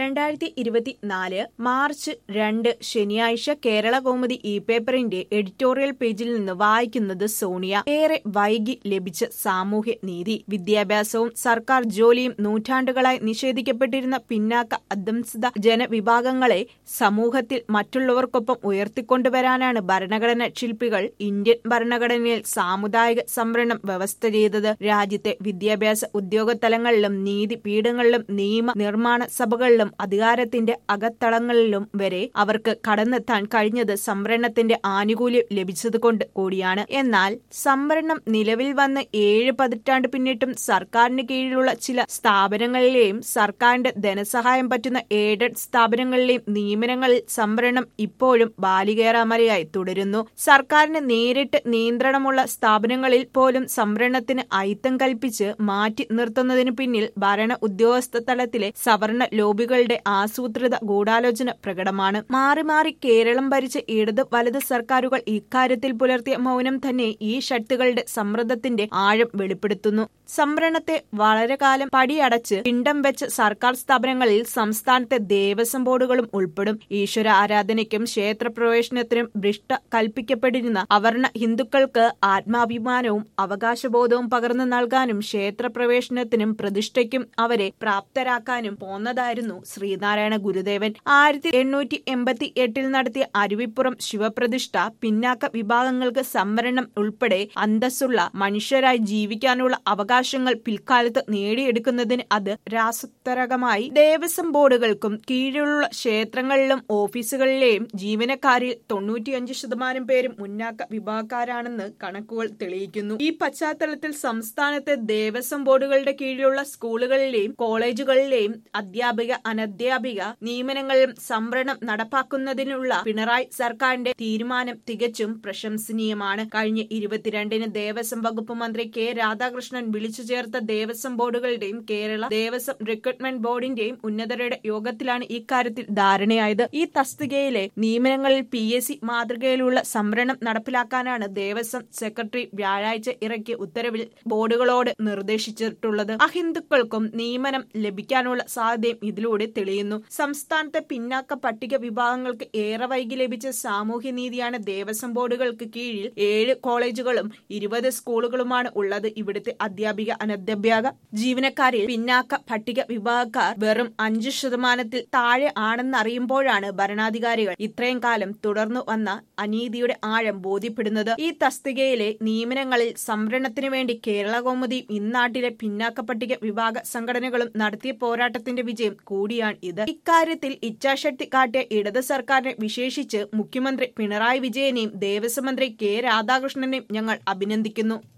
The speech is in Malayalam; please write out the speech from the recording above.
രണ്ടായിരത്തി ഇരുപത്തിനാല് മാർച്ച് രണ്ട് ശനിയാഴ്ച കേരള കൗമുദി ഇ പേപ്പറിന്റെ എഡിറ്റോറിയൽ പേജിൽ നിന്ന് വായിക്കുന്നത് സോണിയ ഏറെ വൈകി ലഭിച്ച സാമൂഹ്യ നീതി വിദ്യാഭ്യാസവും സർക്കാർ ജോലിയും നൂറ്റാണ്ടുകളായി നിഷേധിക്കപ്പെട്ടിരുന്ന പിന്നാക്ക അധംസിത ജനവിഭാഗങ്ങളെ സമൂഹത്തിൽ മറ്റുള്ളവർക്കൊപ്പം ഉയർത്തിക്കൊണ്ടുവരാനാണ് ഭരണഘടനാ ശില്പികൾ ഇന്ത്യൻ ഭരണഘടനയിൽ സാമുദായിക സംവരണം വ്യവസ്ഥ ചെയ്തത് രാജ്യത്തെ വിദ്യാഭ്യാസ ഉദ്യോഗതലങ്ങളിലും നീതി പീഠങ്ങളിലും നിയമ നിർമ്മാണ സഭകളിലും അധികാരത്തിന്റെ അകത്തളങ്ങളിലും വരെ അവർക്ക് കടന്നെത്താൻ കഴിഞ്ഞത് സംവരണത്തിന്റെ ആനുകൂല്യം ലഭിച്ചതുകൊണ്ട് കൂടിയാണ് എന്നാൽ സംവരണം നിലവിൽ വന്ന് ഏഴ് പതിറ്റാണ്ട് പിന്നിട്ടും സർക്കാരിന് കീഴിലുള്ള ചില സ്ഥാപനങ്ങളിലെയും സർക്കാരിന്റെ ധനസഹായം പറ്റുന്ന എയ്ഡഡ് സ്ഥാപനങ്ങളിലെയും നിയമനങ്ങളിൽ സംവരണം ഇപ്പോഴും ബാലികേറാമലയായി തുടരുന്നു സർക്കാരിന് നേരിട്ട് നിയന്ത്രണമുള്ള സ്ഥാപനങ്ങളിൽ പോലും സംവരണത്തിന് അയിത്തം കൽപ്പിച്ച് മാറ്റി നിർത്തുന്നതിന് പിന്നിൽ ഭരണ ഉദ്യോഗസ്ഥ തലത്തിലെ സവർണ ലോബികളുടെ ആസൂത്രിത ഗൂഢാലോചന പ്രകടമാണ് മാറി മാറി കേരളം ഭരിച്ച ഇടത് വലത് സർക്കാരുകൾ ഇക്കാര്യത്തിൽ പുലർത്തിയ മൗനം തന്നെ ഈ ശക്തികളുടെ സമ്മർദ്ദത്തിന്റെ ആഴം വെളിപ്പെടുത്തുന്നു സംവരണത്തെ വളരെ കാലം പടിയടച്ച് പിണ്ടം വെച്ച സർക്കാർ സ്ഥാപനങ്ങളിൽ സംസ്ഥാനത്തെ ദേവസ്വം ബോർഡുകളും ഉൾപ്പെടും ഈശ്വര ആരാധനയ്ക്കും ക്ഷേത്രപ്രവേശനത്തിനും ഭ്രഷ്ട കൽപ്പിക്കപ്പെട്ടിരുന്ന അവർണ ഹിന്ദുക്കൾക്ക് ആത്മാഭിമാനവും അവകാശബോധവും പകർന്നു നൽകാനും ക്ഷേത്രപ്രവേശനത്തിനും പ്രതിഷ്ഠയ്ക്കും അവരെ പ്രാപ്തരാക്കാനും പോന്നതായിരുന്നു ശ്രീനാരായണ ഗുരുദേവൻ ആയിരത്തി എണ്ണൂറ്റി എൺപത്തി എട്ടിൽ നടത്തിയ അരുവിപ്പുറം ശിവപ്രതിഷ്ഠ പിന്നാക്ക വിഭാഗങ്ങൾക്ക് സംവരണം ഉൾപ്പെടെ അന്തസ്സുള്ള മനുഷ്യരായി ജീവിക്കാനുള്ള അവകാശങ്ങൾ പിൽക്കാലത്ത് നേടിയെടുക്കുന്നതിന് അത് രാസോത്തരകമായി ദേവസ്വം ബോർഡുകൾക്കും കീഴിലുള്ള ക്ഷേത്രങ്ങളിലും ഓഫീസുകളിലെയും ജീവനക്കാരിൽ തൊണ്ണൂറ്റിയഞ്ച് ശതമാനം പേരും മുന്നാക്ക വിഭാഗക്കാരാണെന്ന് കണക്കുകൾ തെളിയിക്കുന്നു ഈ പശ്ചാത്തലത്തിൽ സംസ്ഥാനത്തെ ദേവസ്വം ബോർഡുകളുടെ കീഴിലുള്ള സ്കൂളുകളിലെയും കോളേജുകളിലെയും അധ്യാപിക അനധ്യാപിക നിയമനങ്ങളിലും സംവരണം നടപ്പാക്കുന്നതിനുള്ള പിണറായി സർക്കാരിന്റെ തീരുമാനം തികച്ചും പ്രശംസനീയമാണ് കഴിഞ്ഞ ഇരുപത്തിരണ്ടിന് ദേവസ്വം വകുപ്പ് മന്ത്രി കെ രാധാകൃഷ്ണൻ വിളിച്ചു ചേർത്ത ദേവസ്വം ബോർഡുകളുടെയും കേരള ദേവസ്വം റിക്രൂട്ട്മെന്റ് ബോർഡിന്റെയും ഉന്നതരുടെ യോഗത്തിലാണ് ഇക്കാര്യത്തിൽ ധാരണയായത് ഈ തസ്തികയിലെ നിയമനങ്ങളിൽ പി എസ് സി മാതൃകയിലുള്ള സംവരണം നടപ്പിലാക്കാനാണ് ദേവസ്വം സെക്രട്ടറി വ്യാഴാഴ്ച ഇറക്കിയ ഉത്തരവിൽ ബോർഡുകളോട് നിർദ്ദേശിച്ചിട്ടുള്ളത് അഹിന്ദുക്കൾക്കും നിയമനം ലഭിക്കാനുള്ള സാധ്യതയും ഇതിലൂടെ തെളിയുന്നു സംസ്ഥാനത്തെ പിന്നാക്ക പട്ടിക വിഭാഗങ്ങൾക്ക് ഏറെ വൈകി ലഭിച്ച സാമൂഹ്യനീതിയാണ് ദേവസ്വം ബോർഡുകൾക്ക് കീഴിൽ ഏഴ് കോളേജുകളും ഇരുപത് സ്കൂളുകളുമാണ് ഉള്ളത് ഇവിടുത്തെ അധ്യാപിക അനധ്യാപക ജീവനക്കാരിൽ പിന്നാക്ക പട്ടിക വിഭാഗക്കാർ വെറും അഞ്ചു ശതമാനത്തിൽ താഴെ ആണെന്നറിയുമ്പോഴാണ് ഭരണാധികാരികൾ ഇത്രയും കാലം തുടർന്നു വന്ന അനീതിയുടെ ആഴം ബോധ്യപ്പെടുന്നത് ഈ തസ്തികയിലെ നിയമനങ്ങളിൽ സംവരണത്തിനു വേണ്ടി കേരള കൗമുദിയും ഇന്നാട്ടിലെ പിന്നാക്ക പട്ടിക വിഭാഗ സംഘടനകളും നടത്തിയ പോരാട്ടത്തിന്റെ വിജയം കൂടിയാണ് ഇത് ഇക്കാര്യത്തിൽ ഇച്ഛാശക്തി കാട്ടിയ ഇടത് സർക്കാരിനെ വിശേഷിച്ച് മുഖ്യമന്ത്രി പിണറായി വിജയനെയും ദേവസ്വം മന്ത്രി കെ രാധാകൃഷ്ണനെയും ഞങ്ങൾ അഭിനന്ദിക്കുന്നു